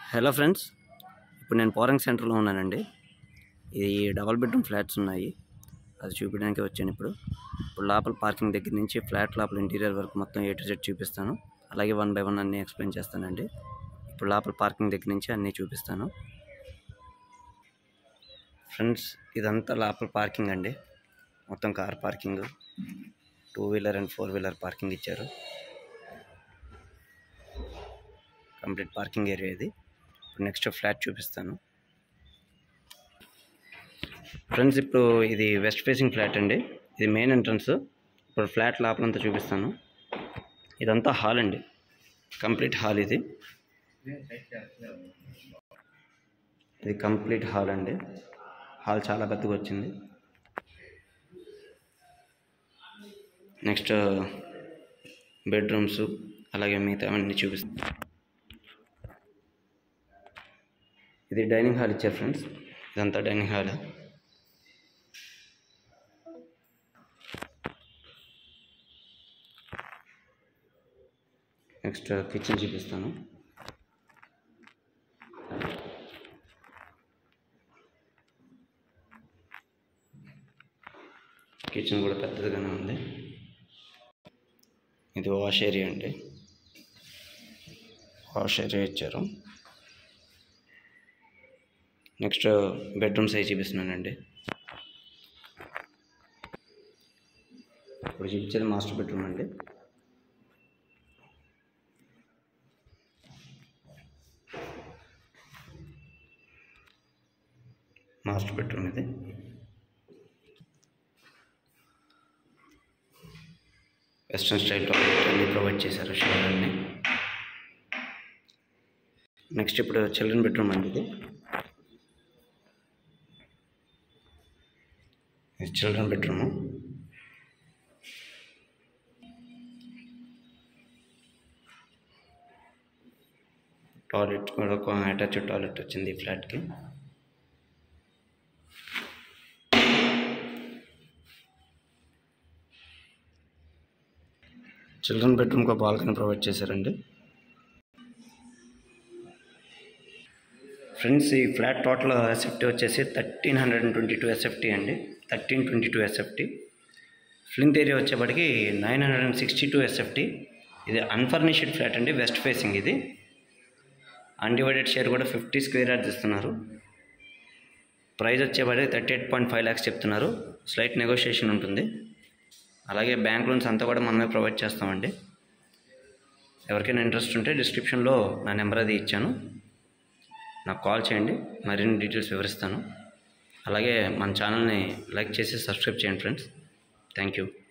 hello friends ఇప్పుడు నేను పోరంగ్ సెంటర్లో ఉన్నానండి ఇది డబల్ బెడ్రూమ్ ఫ్లాట్స్ ఉన్నాయి అది చూపించడానికి వచ్చాను ఇప్పుడు ఇప్పుడు లోపల పార్కింగ్ దగ్గర నుంచి ఫ్లాట్ లోపల ఇంటీరియర్ వరకు మొత్తం ఏ టు జెడ్ చూపిస్తాను అలాగే వన్ బై వన్ అన్నీ ఎక్స్ప్లెయిన్ చేస్తానండి ఇప్పుడు లోపల పార్కింగ్ దగ్గర నుంచి అన్నీ చూపిస్తాను ఫ్రెండ్స్ ఇదంతా లోపల పార్కింగ్ అండి మొత్తం car parking two wheeler and four wheeler parking ఇచ్చారు కంప్లీట్ పార్కింగ్ ఏరియా ఇది ఇప్పుడు నెక్స్ట్ ఫ్లాట్ చూపిస్తాను ఫ్రెండ్స్ ఇప్పుడు ఇది వెస్ట్ ఫేసింగ్ ఫ్లాట్ అండి ఇది మెయిన్ ఎంట్రన్స్ ఇప్పుడు ఫ్లాట్ లోపలంతా చూపిస్తాను ఇదంతా హాల్ అండి కంప్లీట్ హాల్ ఇది ఇది కంప్లీట్ హాల్ అండి హాల్ చాలా పెద్దగా వచ్చింది నెక్స్ట్ బెడ్రూమ్స్ అలాగే మిగతా అన్నీ చూపిస్తాను ఇది డైనింగ్ హాల్ ఇచ్చారు ఫ్రెండ్స్ ఇదంతా డైనింగ్ హాల్ నెక్స్ట్ కిచెన్ చూపిస్తాను కిచెన్ కూడా పెద్దదిగానే ఉంది ఇది వాష్ ఏరియా అండి వాష్ ఏరియా ఇచ్చారు నెక్స్ట్ బెడ్రూమ్ సైజ్ చూపిస్తున్నానండి ఇప్పుడు చూపించేది మాస్టర్ బెడ్రూమ్ అండి మాస్టర్ బెడ్రూమ్ ఇది వెస్ట్రన్ స్టైల్ టాయిలెట్ అన్ని ప్రొవైడ్ చేశారు షవర్ అన్ని నెక్స్ట్ ఇప్పుడు చిల్డ్రన్ బెడ్రూమ్ అండి ఇది ఇది చిల్డ్రన్ బెడ్రూము టాయిలెట్ కూడా ఒక అటాచ్డ్ టాయిలెట్ వచ్చింది ఈ ఫ్లాట్కి చిల్డ్రన్ బెడ్రూమ్కి ఒక బాల్కనీ ప్రొవైడ్ చేశారండి ఫ్రెండ్స్ ఈ ఫ్లాట్ టోటల్ ఎస్ఎఫ్టీ వచ్చేసి thirteen hundred and twenty two SFT అండి thirteen twenty two SFT plinth area వచ్చేప్పటికి nine hundred and sixty two SFT ఇది అన్ఫర్నిష్డ్ ఫ్లాట్ అండి వెస్ట్ ఫేసింగ్ ఇది అన్డివైడెడ్ షేర్ కూడా ఫిఫ్టీ స్క్వేర్ యార్డ్స్ ఇస్తున్నారు price వచ్చేప్పటికి thirty eight point five lakhs చెప్తున్నారు slight negotiation ఉంటుంది అలాగే బ్యాంక్ లోన్స్ అంతా కూడా మనమే ప్రొవైడ్ చేస్తామండి ఎవరికైనా ఇంట్రెస్ట్ ఉంటే డిస్క్రిప్షన్లో నా నెంబర్ అది ఇచ్చాను నాకు కాల్ చేయండి మరిన్ని డీటెయిల్స్ వివరిస్తాను అలాగే మన ఛానల్ని లైక్ చేసి సబ్స్క్రైబ్ చేయండి ఫ్రెండ్స్ థ్యాంక్ యూ